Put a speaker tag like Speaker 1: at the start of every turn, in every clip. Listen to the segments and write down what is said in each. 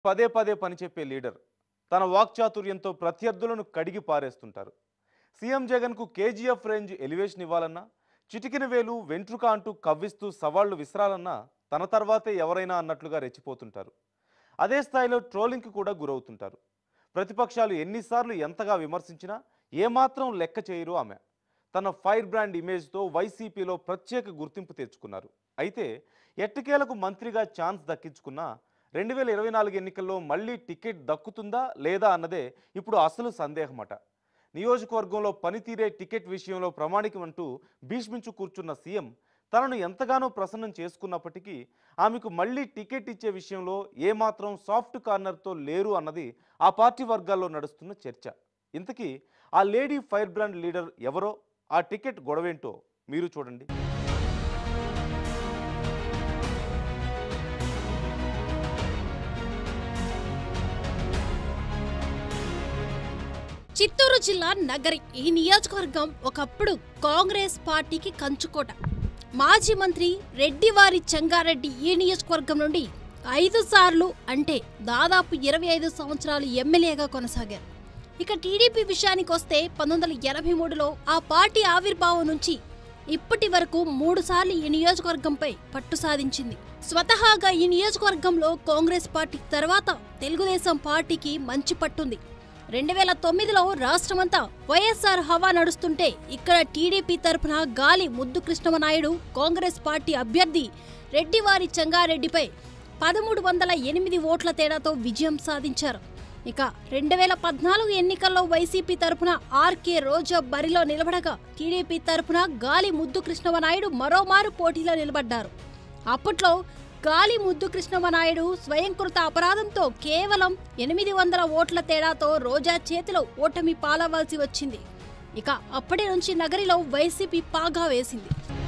Speaker 1: పదే పదే పని చెప్పే లీడర్ తన వాక్చాతుర్యంతో ప్రత్యర్థులను కడిగి పారేస్తుంటారు సీఎం జగన్కు కేజీఎఫ్ రేంజ్ ఎలివేషన్ ఇవ్వాలన్నా చిటికిన వేలు వెంట్రుక అంటూ కవ్విస్తూ సవాళ్లు విసరాలన్నా తన తర్వాతే ఎవరైనా అన్నట్లుగా రెచ్చిపోతుంటారు అదే స్థాయిలో ట్రోలింగ్కి కూడా గురవుతుంటారు ప్రతిపక్షాలు ఎన్నిసార్లు ఎంతగా విమర్శించినా ఏమాత్రం లెక్క చేయరు ఆమె తన ఫైర్ బ్రాండ్ ఇమేజ్తో వైసీపీలో ప్రత్యేక గుర్తింపు తెచ్చుకున్నారు అయితే ఎట్టకేలకు మంత్రిగా ఛాన్స్ దక్కించుకున్నా రెండు వేల ఇరవై నాలుగు ఎన్నికల్లో మళ్ళీ టికెట్ దక్కుతుందా లేదా అన్నదే ఇప్పుడు అసలు సందేహమట నియోజకవర్గంలో పనితీరే టికెట్ విషయంలో ప్రామాణికం అంటూ భీష్మించు కూర్చున్న సీఎం తనను ఎంతగానో ప్రసన్నం చేసుకున్నప్పటికీ ఆమెకు మళ్ళీ టికెట్ ఇచ్చే విషయంలో ఏమాత్రం సాఫ్ట్ కార్నర్తో లేరు అన్నది ఆ పార్టీ వర్గాల్లో నడుస్తున్న చర్చ ఇంతకీ ఆ లేడీ ఫైర్ బ్రాండ్ లీడర్ ఎవరో ఆ టికెట్ గొడవేంటో మీరు చూడండి
Speaker 2: చిత్తూరు జిల్లా నగరి ఈ నియోజకవర్గం ఒకప్పుడు కాంగ్రెస్ పార్టీకి కంచుకోట మాజీ మంత్రి రెడ్డివారి చెంగారెడ్డి ఈ నియోజకవర్గం నుండి ఐదు సార్లు అంటే దాదాపు ఇరవై ఐదు సంవత్సరాలు ఎమ్మెల్యేగా కొనసాగారు ఇక టీడీపీ విషయానికి వస్తే పంతొమ్మిది వందల ఎనభై మూడులో ఆ పార్టీ ఆవిర్భావం నుంచి ఇప్పటి వరకు మూడు సార్లు ఈ నియోజకవర్గంపై పట్టు సాధించింది స్వతహాగా ఈ నియోజకవర్గంలో కాంగ్రెస్ పార్టీ తర్వాత తెలుగుదేశం పార్టీకి మంచి పట్టుంది రెండు వేల తొమ్మిదిలో రాష్ట్రమంతా వైఎస్ఆర్ హవా నడుస్తుంటే ఇక్కడ టీడీపీ తరపున గాలి ముద్దు కృష్ణమనాయుడు కాంగ్రెస్ పార్టీ అభ్యర్థి రెడ్డివారి చెంగారెడ్డిపై పదమూడు వందల ఎనిమిది ఓట్ల తేడాతో విజయం సాధించారు ఇక రెండు వేల పద్నాలుగు ఎన్నికల్లో వైసీపీ తరపున ఆర్కే రోజా బరిలో నిలబడగా టీడీపీ తరపున గాలి ముద్దు కృష్ణమనాయుడు మరోమారు పోటీలో నిలబడ్డారు అప్పట్లో గాలి ముద్దు కృష్ణమనాయుడు స్వయంకృత అపరాధంతో కేవలం ఎనిమిది వందల ఓట్ల తేడాతో రోజా చేతిలో ఓటమి పాలవలసి వచ్చింది ఇక అప్పటి నుంచి నగరిలో వైసీపీ పాగా వేసింది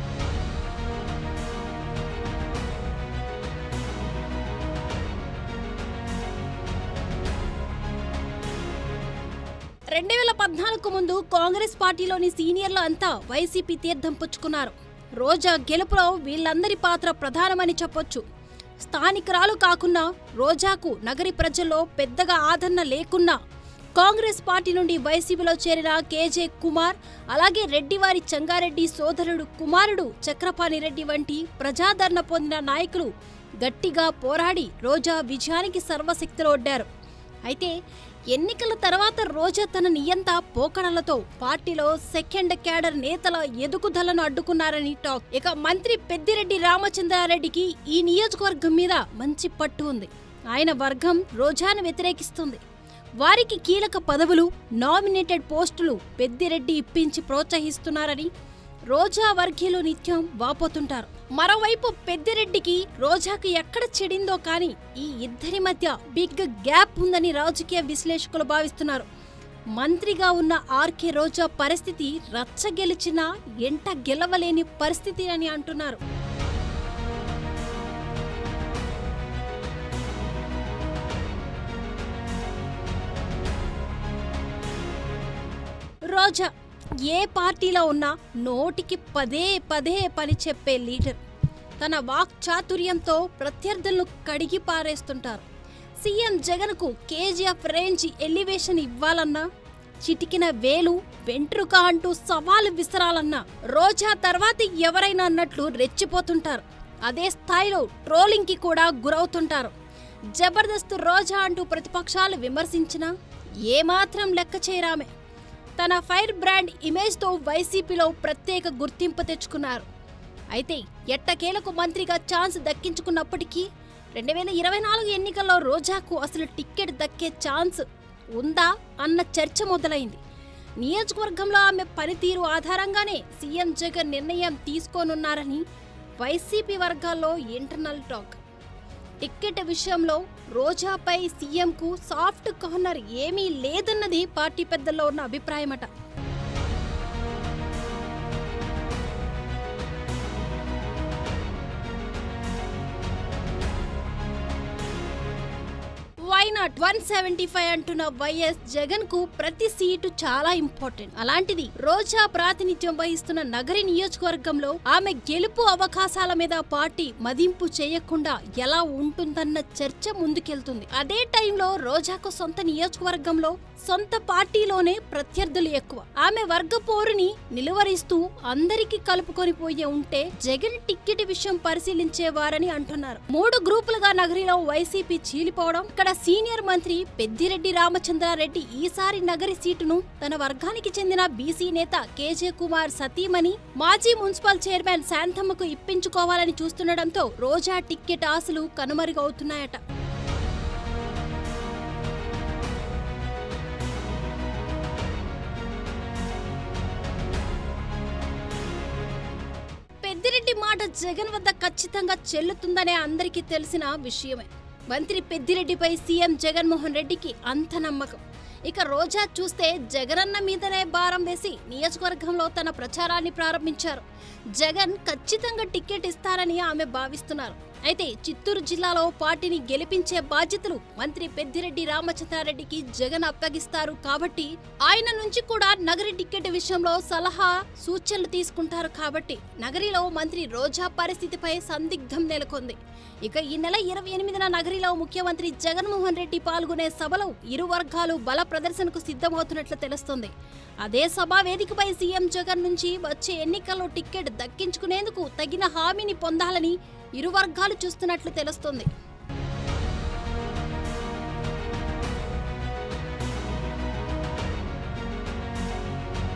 Speaker 2: రెండు వేల పద్నాలుగు ముందు కాంగ్రెస్ పార్టీలోని సీనియర్లు అంతా వైసీపీ తీర్థం పుచ్చుకున్నారు రోజా గెలుపులో వీళ్ళందరి పాత్ర ప్రధానమని చెప్పొచ్చు స్థానికురాలు కాకున్నా రోజాకు నగరి ప్రజల్లో పెద్దగా ఆదరణ లేకున్నా కాంగ్రెస్ పార్టీ నుండి వైసీపీలో చేరిన కేజే కుమార్ అలాగే రెడ్డివారి చెంగారెడ్డి సోదరుడు కుమారుడు చక్రపాణి రెడ్డి వంటి ప్రజాదరణ పొందిన నాయకులు గట్టిగా పోరాడి రోజా విజయానికి సర్వశక్తులు ఒడ్డారు అయితే ఎన్నికల తర్వాత రోజా తన నియంత పోకడలతో పార్టీలో సెకండ్ క్యాడర్ నేతల ఎదుగుదలను అడ్డుకున్నారని టాక్ ఇక మంత్రి పెద్దిరెడ్డి రామచంద్రారెడ్డికి ఈ నియోజకవర్గం మీద మంచి పట్టు ఉంది ఆయన వర్గం రోజాను వ్యతిరేకిస్తుంది వారికి కీలక పదవులు నామినేటెడ్ పోస్టులు పెద్దిరెడ్డి ఇప్పించి ప్రోత్సహిస్తున్నారని రోజా వర్గీయులు నిత్యం వాపోతుంటారు మరోవైపు పెద్దిరెడ్డికి రోజాకు ఎక్కడ చెడిందో కానీ ఈ ఇద్దరి మధ్య బిగ్ గ్యాప్ ఉందని రాజకీయ విశ్లేషకులు భావిస్తున్నారు మంత్రిగా ఉన్న ఆర్కే రోజా పరిస్థితి రచ్చ గెలిచినా ఎంట గెలవలేని పరిస్థితి అని అంటున్నారు రోజా ఏ పార్టీలో ఉన్నా నోటికి పదే పదే పని చెప్పే లీడర్ తన వాక్ చాతుర్యంతో ప్రత్యర్థులను కడిగి పారేస్తుంటారు సీఎం జగన్కు కేజీఎఫ్ రేంజ్ ఎలివేషన్ ఇవ్వాలన్నా చిటికిన వేలు వెంట్రుక అంటూ సవాలు విసరాలన్నా రోజా తర్వాత ఎవరైనా అన్నట్లు రెచ్చిపోతుంటారు అదే స్థాయిలో ట్రోలింగ్కి కూడా గురవుతుంటారు జబర్దస్త్ రోజా అంటూ ప్రతిపక్షాలు విమర్శించినా ఏమాత్రం లెక్క చేయరామే తన ఫైర్ బ్రాండ్ ఇమేజ్తో వైసీపీలో ప్రత్యేక గుర్తింపు తెచ్చుకున్నారు అయితే ఎట్టకేలకు మంత్రిగా ఛాన్స్ దక్కించుకున్నప్పటికీ రెండు వేల ఇరవై నాలుగు ఎన్నికల్లో రోజాకు అసలు టిక్కెట్ దక్కే ఛాన్స్ ఉందా అన్న చర్చ మొదలైంది నియోజకవర్గంలో ఆమె పనితీరు ఆధారంగానే సీఎం జగన్ నిర్ణయం తీసుకోనున్నారని వైసీపీ వర్గాల్లో ఇంటర్నల్ టాక్ టిక్కెట్ విషయంలో రోజాపై సీఎంకు సాఫ్ట్ కార్నర్ ఏమీ లేదన్నది పార్టీ పెద్దల్లో ఉన్న అభిప్రాయమట why not one seventy five అంటున్న వైఎస్ జగన్ కు ప్రతి సీటు చాలా ఇంపార్టెంట్ అలాంటిది రోజా ప్రాతినిధ్యం వహిస్తున్న నగరి నియోజకవర్గంలో ఆమె గెలుపు అవకాశాల మీద పార్టీ మదింపు చేయకుండా ఎలా ఉంటుందన్న చర్చ ముందుకెళ్తుంది అదే టైంలో రోజాకు సొంత నియోజకవర్గంలో సొంత పార్టీలోనే ప్రత్యర్థులు ఎక్కువ ఆమె వర్గ పోరుని నిలువరిస్తూ అందరికీ కలుపుకొని పోయే ఉంటే జగన్ టిక్కెట్ విషయం పరిశీలించేవారని అంటున్నారు మూడు గ్రూపులుగా నగరిలో వైసీపీ చీలిపోవడం ఇక్కడ సీనియర్ మంత్రి పెద్దిరెడ్డి రామచంద్రారెడ్డి ఈసారి నగరి సీటును తన వర్గానికి చెందిన బీసీ నేత కేజే కుమార్ సతీమణి మాజీ మున్సిపల్ చైర్మన్ శాంతమ్మకు ఇప్పించుకోవాలని చూస్తుండటంతో రోజా టిక్కెట్ ఆశలు కనుమరుగవుతున్నాయట పెద్దిరెడ్డి మాట జగన్ వద్ద ఖచ్చితంగా చెల్లుతుందనే అందరికీ తెలిసిన విషయమే మంత్రి పెద్దిరెడ్డిపై సీఎం జగన్మోహన్ రెడ్డికి అంత నమ్మకం ఇక రోజా చూస్తే జగనన్న మీదనే భారం వేసి నియోజకవర్గంలో తన ప్రచారాన్ని ప్రారంభించారు జగన్ ఖచ్చితంగా టికెట్ ఇస్తారని ఆమె భావిస్తున్నారు అయితే చిత్తూరు జిల్లాలో పార్టీని గెలిపించే బాధ్యతలు మంత్రి పెద్దిరెడ్డి రామచంద్రారెడ్డికి జగన్ అప్పగిస్తారు కాబట్టి ఆయన నుంచి కూడా నగరి టికెట్ విషయంలో సలహా సూచనలు తీసుకుంటారు కాబట్టి నగరిలో మంత్రి రోజా పరిస్థితిపై సందిగ్ధం నెలకొంది ఇక ఈ నెల ఇరవై ఎనిమిదిన నగరిలో ముఖ్యమంత్రి జగన్మోహన్ రెడ్డి పాల్గొనే సభలో ఇరు వర్గాలు బల ప్రదర్శనకు సిద్ధమవుతున్నట్లు తెలుస్తుంది అదే సభా వేదికపై సీఎం జగన్ నుంచి వచ్చే ఎన్నికల్లో టికెట్ దక్కించుకునేందుకు తగిన హామీని పొందాలని ఇరు వర్గాలు చూస్తున్నట్లు తెలుస్తుంది